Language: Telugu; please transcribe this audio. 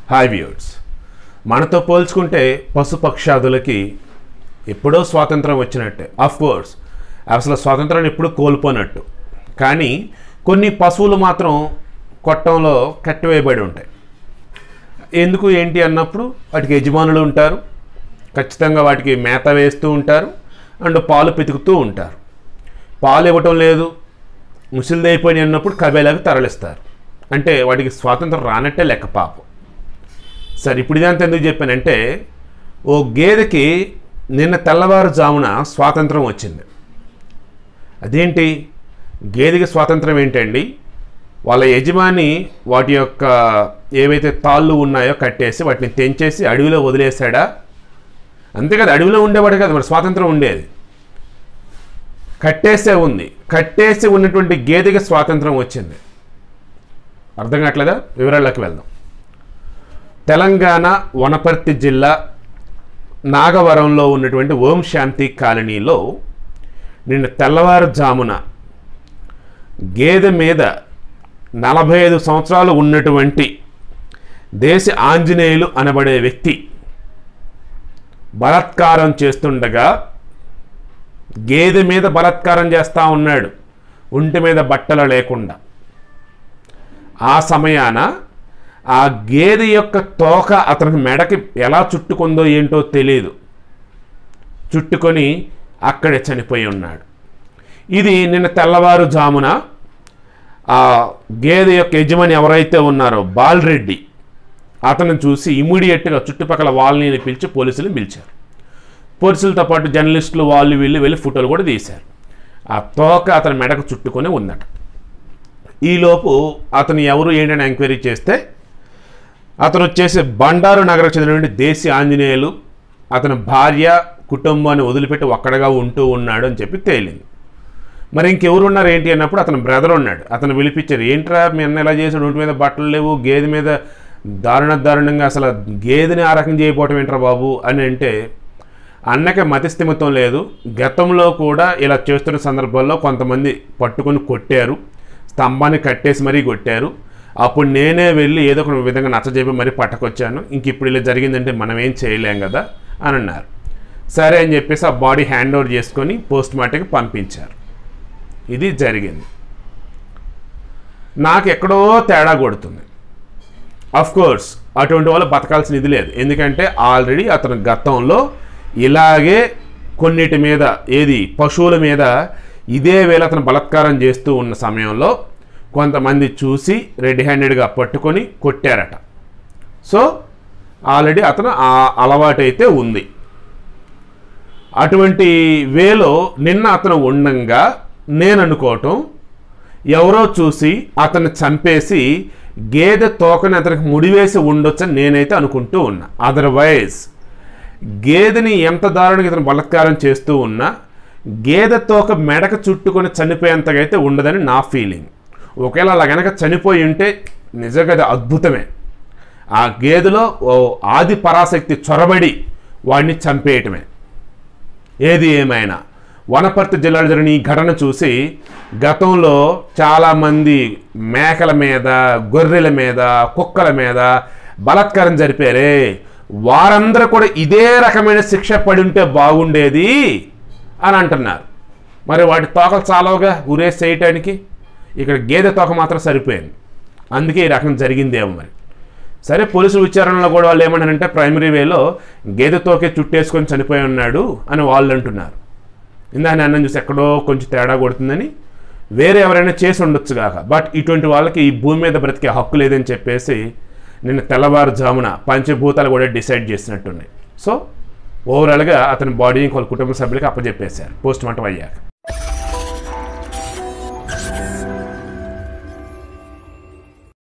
హాయ్ వ్యూర్స్ మనతో పోల్చుకుంటే పశుపక్షాదులకి ఎప్పుడో స్వాతంత్రం వచ్చినట్టే ఆఫ్ కోర్స్ అసలు స్వాతంత్రాన్ని ఎప్పుడు కోల్పోనట్టు కానీ కొన్ని పశువులు మాత్రం కొట్టంలో కట్టివేయబడి ఉంటాయి ఎందుకు ఏంటి అన్నప్పుడు వాటికి యజమానులు ఉంటారు ఖచ్చితంగా వాటికి మేత వేస్తూ ఉంటారు అండ్ పాలు పితుకుతూ ఉంటారు పాలు ఇవ్వటం లేదు ముసిలిదైపోయినాయి అన్నప్పుడు కబేలాగా తరలిస్తారు అంటే వాటికి స్వాతంత్రం రానట్టే లెక్క పాపం సరే ఇప్పుడు ఇదంతా ఎందుకు చెప్పానంటే ఓ గేదెకి నిన్న తెల్లవారుజామున స్వాతంత్రం వచ్చింది అదేంటి గేదెకి స్వాతంత్రం ఏంటండి వాళ్ళ యజమాని వాటి యొక్క ఏవైతే తాళ్ళు ఉన్నాయో కట్టేసి వాటిని తెంచేసి అడవిలో వదిలేశాడా అంతే కదా అడవిలో ఉండేవాడు కదా మరి స్వాతంత్రం ఉండేది కట్టేసే ఉంది కట్టేసి ఉన్నటువంటి గేదెకి స్వాతంత్రం వచ్చింది అర్థం కావట్లేదా వివరాల్లోకి వెళ్దాం తెలంగాణ వనపర్తి జిల్లా నాగవరంలో ఉన్నటువంటి ఓం శాంతి కాలనీలో నిన్న తెల్లవారుజామున గేదె మీద నలభై ఐదు సంవత్సరాలు ఉన్నటువంటి దేశ ఆంజనేయులు అనబడే వ్యక్తి బలాత్కారం చేస్తుండగా గేదె మీద బలాత్కారం చేస్తూ ఉన్నాడు ఒంటి మీద బట్టలు లేకుండా ఆ సమయాన ఆ గేదె యొక్క తోక అతనికి మెడకి ఎలా చుట్టుకుందో ఏంటో తెలియదు చుట్టుకొని అక్కడే చనిపోయి ఉన్నాడు ఇది నిన్న తెల్లవారుజామున ఆ గేదె యొక్క యజమాని ఎవరైతే ఉన్నారో బాలరెడ్డి అతను చూసి ఇమీడియట్గా చుట్టుపక్కల వాళ్ళని పిలిచి పోలీసులు పిలిచారు పోలీసులతో పాటు జర్నలిస్టులు వాళ్ళు వీళ్ళు వెళ్ళి ఫోటోలు కూడా తీశారు ఆ తోక అతని మెడకు చుట్టుకొని ఉందట ఈలోపు అతను ఎవరు ఏంటని ఎంక్వైరీ చేస్తే అతను వచ్చేసి బండారు నగరకు చెందినటువంటి దేశీ ఆంజనేయులు అతని భార్య కుటుంబాన్ని వదిలిపెట్టి ఒక్కడగా ఉంటూ ఉన్నాడు అని చెప్పి తేలింది మరి ఇంకెవరు ఉన్నారు ఏంటి అన్నప్పుడు అతని బ్రదర్ ఉన్నాడు అతను పిలిపించారు ఏంట్రా మీ అన్న ఎలా చేసాడు ఒంటి మీద బట్టలు లేవు గేదె మీద దారుణ దారుణంగా అసలు గేదెని ఆ రకం చేయకపోవటం ఏంట్రా బాబు అని అంటే అన్నకి మతిస్థిమితం లేదు గతంలో కూడా ఇలా చేస్తున్న సందర్భాల్లో కొంతమంది పట్టుకొని కొట్టారు స్తంభాన్ని కట్టేసి మరీ కొట్టారు అప్పుడు నేనే వెళ్ళి ఏదో ఒక విధంగా నచ్చజెప్పి మరీ పట్టకొచ్చాను ఇంక ఇప్పుడు ఇలా జరిగిందంటే మనం ఏం చేయలేం కదా అని అన్నారు సరే అని చెప్పేసి ఆ బాడీ హ్యాండ్ ఓవర్ చేసుకొని పోస్ట్ మార్టంకి పంపించారు ఇది జరిగింది నాకు ఎక్కడో తేడా కొడుతుంది అఫ్ కోర్స్ అటువంటి వాళ్ళు బతకాల్సిన ఇది లేదు ఎందుకంటే ఆల్రెడీ అతను గతంలో ఇలాగే కొన్నిటి మీద ఏది పశువుల మీద ఇదే వేళ అతను బలాత్కారం చేస్తూ ఉన్న సమయంలో కొంతమంది చూసి రెడ్ హ్యాండెడ్గా పట్టుకొని కొట్టారట సో ఆల్రెడీ అతను ఆ అలవాటైతే ఉంది అటువంటి వేలో నిన్న అతను ఉండంగా నేను అనుకోవటం ఎవరో చూసి అతన్ని చంపేసి గేదె తోకని అతనికి ముడివేసి ఉండొచ్చని నేనైతే అనుకుంటూ ఉన్నా అదర్వైజ్ గేదెని ఎంత దారుణంగా ఇతను బలాత్కారం చేస్తూ ఉన్నా గేదె తోక మెడక చుట్టుకొని చనిపోయేంతగా అయితే ఉండదని నా ఫీలింగ్ ఒకవేళ అలా గనక చనిపోయి ఉంటే నిజంగా అది అద్భుతమే ఆ గేదెలో ఓ ఆది పరాశక్తి చొరబడి వాడిని చంపేయటమే ఏది ఏమైనా వనపర్తి జిల్లాలో జరిగిన ఈ ఘటన చూసి గతంలో చాలామంది మేకల మీద గొర్రెల మీద కుక్కల మీద బలాత్కారం జరిపారే వారందరూ కూడా ఇదే రకమైన శిక్ష పడి ఉంటే బాగుండేది అని అంటున్నారు మరి వాటి తోకలు చాలవుగా ఉరేసి చేయటానికి ఇక్కడ గేదె తోక మాత్రం సరిపోయింది అందుకే ఈ రకం జరిగిందేమో మరి సరే పోలీసుల విచారణలో కూడా వాళ్ళు ఏమన్నారంటే ప్రైమరీ వేలో గేదెతోకే చుట్టేసుకొని చనిపోయి ఉన్నాడు అని వాళ్ళు అంటున్నారు ఇందాక అన్నం చూసి ఎక్కడో కొంచెం తేడా కొడుతుందని వేరే ఎవరైనా చేసి ఉండొచ్చు కాక బట్ ఇటువంటి వాళ్ళకి ఈ భూమి మీద బ్రతికే హక్కు లేదని చెప్పేసి నిన్న తెల్లవారుజామున పంచభూతాలు కూడా డిసైడ్ చేసినట్టున్నాయి సో ఓవరాల్గా అతని బాడీని వాళ్ళ కుటుంబ సభ్యులకి అప్పచెప్పేశారు పోస్ట్ మార్టం అయ్యాక